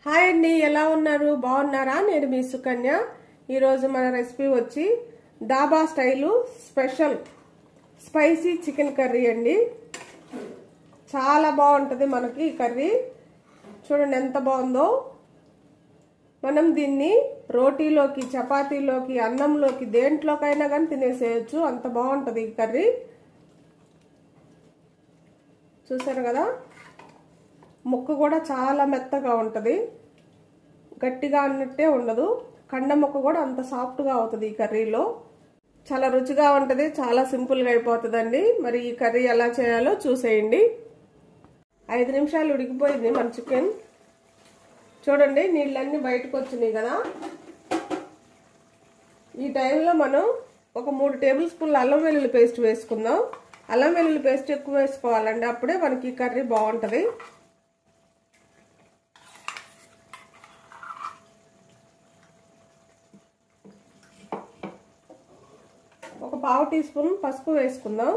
hi అండి ఎలా ఉన్నారు బాగున్నారా నేను మీ సుకన్య ఈరోజు మన రెసిపీ వచ్చి dhaba style special spicy chicken curry అండి చాలా బాగుంటుంది మనకి ఈ కర్రీ చూడండి ఎంత బాగుందో మనం దీన్ని రోటీలోకి చపాతీలోకి అన్నంలోకి దేంట్లోకైనా కానీ తినేసేయచ్చు అంత బాగుంటుంది ఈ కర్రీ చూసారు కదా ముక్క కూడా చాలా మెత్తగా ఉంటుంది గట్టిగా అన్నట్టే ఉండదు కండ ముక్క కూడా అంత సాఫ్ట్గా అవుతుంది ఈ కర్రీలో చాలా రుచిగా ఉంటుంది చాలా సింపుల్గా అయిపోతుందండి మరి ఈ కర్రీ ఎలా చేయాలో చూసేయండి ఐదు నిమిషాలు ఉడికిపోయింది మన చికెన్ చూడండి నీళ్ళన్నీ బయటకు వచ్చినాయి కదా ఈ టైంలో మనం ఒక మూడు టేబుల్ స్పూన్ల అల్లం వెల్లుల్లి పేస్ట్ వేసుకుందాం అల్లం వెల్లుల్లి పేస్ట్ ఎక్కువ వేసుకోవాలండి అప్పుడే మనకి ఈ కర్రీ బాగుంటుంది ఒక పావు టీ స్పూన్ పసుపు వేసుకుందాం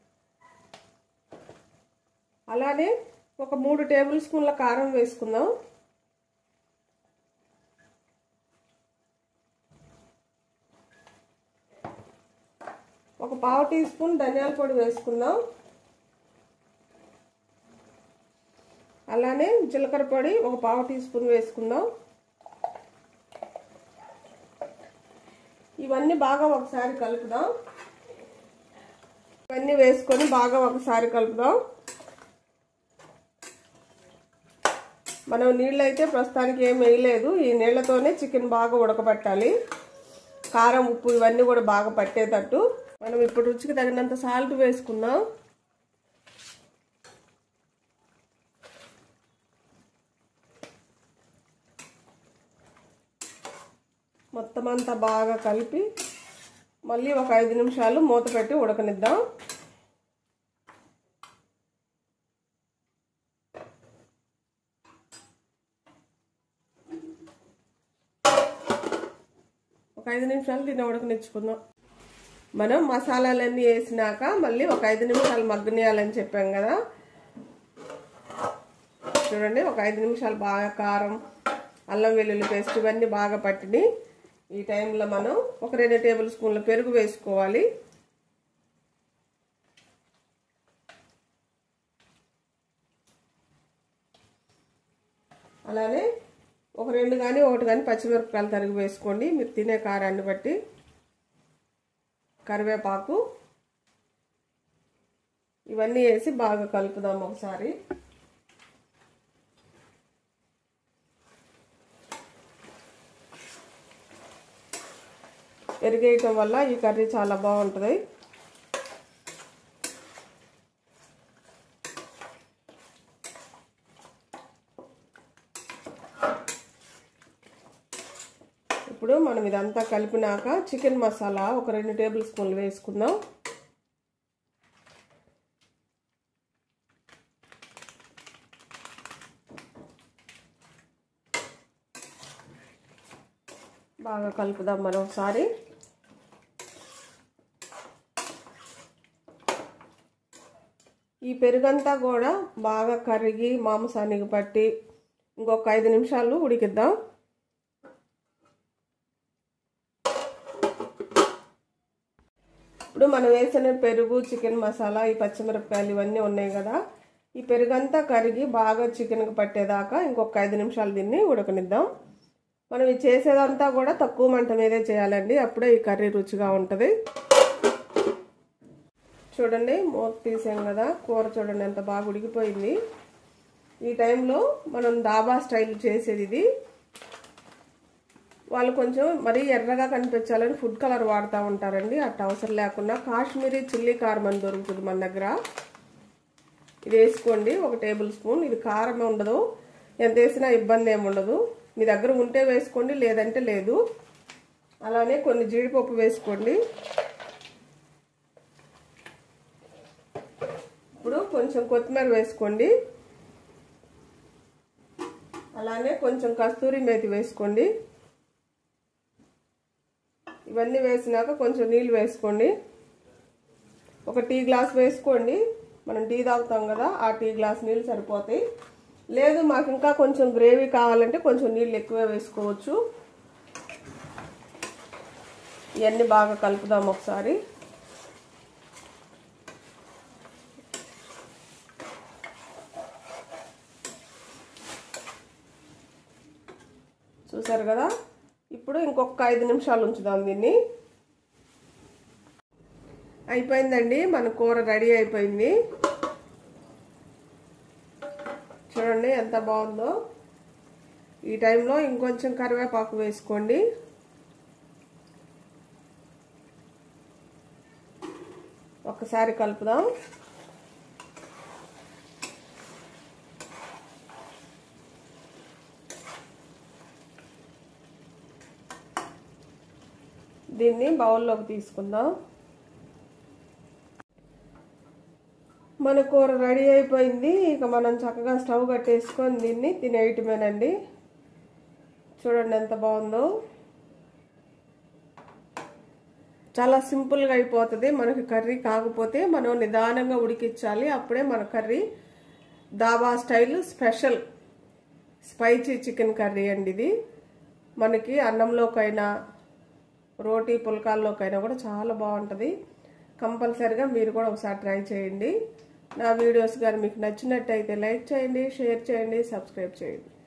అలానే ఒక మూడు టేబుల్ స్పూన్ల కారం వేసుకుందాం ఒక పావు టీ స్పూన్ ధనియాల పొడి వేసుకుందాం అలానే జీలకర్ర పొడి ఒక పావు టీ స్పూన్ వేసుకుందాం ఇవన్నీ బాగా ఒకసారి కలుపుదాం ఇవన్నీ వేసుకొని బాగా ఒకసారి కలుపుదాం మనం నీళ్ళు అయితే ప్రస్తుతానికి ఏం వేయలేదు ఈ నీళ్లతోనే చికెన్ బాగా ఉడకబెట్టాలి కారం ఉప్పు ఇవన్నీ కూడా బాగా పట్టేటట్టు మనం ఇప్పుడు రుచికి తగినంత సాల్ట్ వేసుకుందాం మొత్తం అంతా బాగా కలిపి మళ్ళీ ఒక ఐదు నిమిషాలు మూత పెట్టి ఉడకనిద్దాం ఒక ఐదు నిమిషాలు దీన్ని ఉడకనిచ్చుకుందాం మనం మసాలాలన్నీ వేసినాక మళ్ళీ ఒక ఐదు నిమిషాలు మగ్గనియాలని చెప్పాం కదా చూడండి ఒక ఐదు నిమిషాలు బాగా కారం అల్లం వెల్లుల్లి పేస్ట్ ఇవన్నీ బాగా పట్టిని ఈ టైంలో మనం ఒక రెండు టేబుల్ స్పూన్ల పెరుగు వేసుకోవాలి అలానే ఒక రెండు కానీ ఒకటి కానీ పచ్చిమిరపకాయలు తరిగి వేసుకోండి మీరు తినే కారాన్ని బట్టి కరివేపాకు ఇవన్నీ వేసి బాగా కలుపుదాం ఒకసారి పెరిగేయటం వల్ల ఈ కర్రీ చాలా బాగుంటుంది ఇప్పుడు మనం ఇదంతా కలిపినాక చికెన్ మసాలా ఒక రెండు టేబుల్ స్పూన్లు వేసుకుందాం బాగా కలుపుదాం మరొకసారి ఈ పెరుగంతా కూడా బాగా కరిగి మాంసానికి పట్టి ఇంకొక ఐదు నిమిషాలు ఉడికిద్దాం ఇప్పుడు మనం వేసిన పెరుగు చికెన్ మసాలా ఈ పచ్చిమిరపకాయలు ఇవన్నీ ఉన్నాయి కదా ఈ పెరుగంతా కరిగి బాగా చికెన్కి పట్టేదాకా ఇంకొక ఐదు నిమిషాలు దీన్ని ఉడకనిద్దాం మనం ఇది చేసేదంతా కూడా తక్కువ మంట మీదే చేయాలండి అప్పుడే ఈ కర్రీ రుచిగా ఉంటుంది చూడండి మూత తీసాం కదా కూర చూడండి ఎంత బాగా ఉడికిపోయింది ఈ టైంలో మనం దాబా స్టైల్ చేసేది ఇది వాళ్ళు కొంచెం మరీ ఎర్రగా కనిపించాలని ఫుడ్ కలర్ వాడుతూ ఉంటారండి అట్ట అవసరం లేకుండా కాశ్మీరీ చిల్లీ కారం అని దొరుకుతుంది మన దగ్గర ఇది వేసుకోండి ఒక టేబుల్ స్పూన్ ఇది కారం ఉండదు ఎంత వేసినా ఇబ్బంది ఏమి ఉండదు మీ దగ్గర ఉంటే వేసుకోండి లేదంటే లేదు అలానే కొన్ని జీడిపప్పు వేసుకోండి ఇప్పుడు కొంచెం కొత్తిమీర వేసుకోండి అలానే కొంచెం కస్తూరి మేతి వేసుకోండి ఇవన్నీ వేసినాక కొంచెం నీళ్ళు వేసుకోండి ఒక టీ గ్లాస్ వేసుకోండి మనం టీ తాగుతాం కదా ఆ టీ గ్లాస్ నీళ్ళు సరిపోతాయి లేదు మాకు ఇంకా కొంచెం గ్రేవీ కావాలంటే కొంచెం నీళ్ళు ఎక్కువ వేసుకోవచ్చు ఇవన్నీ బాగా కలుపుదాం ఒకసారి చూసారు కదా ఇప్పుడు ఇంకొక ఐదు నిమిషాలు ఉంచుదాం దీన్ని అయిపోయిందండి మన కూర రెడీ అయిపోయింది చూడండి ఎంత బాగుందో ఈ టైంలో ఇంకొంచెం కరివేపాకు వేసుకోండి ఒకసారి కలుపుదాం దీన్ని బౌల్లోకి తీసుకుందాం మన కూర రెడీ అయిపోయింది ఇక మనం చక్కగా స్టవ్ కట్టేసుకొని దీన్ని తినేయటమేనండి చూడండి ఎంత బాగుందో చాలా సింపుల్గా అయిపోతుంది మనకి కర్రీ కాకపోతే మనం నిదానంగా ఉడికించాలి అప్పుడే మన curry dhaba style special spicy chicken curry అండి ఇది మనకి అన్నంలోకైనా రోటీ పుల్కాల్లోకైనా కూడా చాలా బాగుంటుంది కంపల్సరిగా మీరు కూడా ఒకసారి ట్రై చేయండి నా వీడియోస్ కానీ మీకు నచ్చినట్టయితే లైక్ చేయండి షేర్ చేయండి సబ్స్క్రైబ్ చేయండి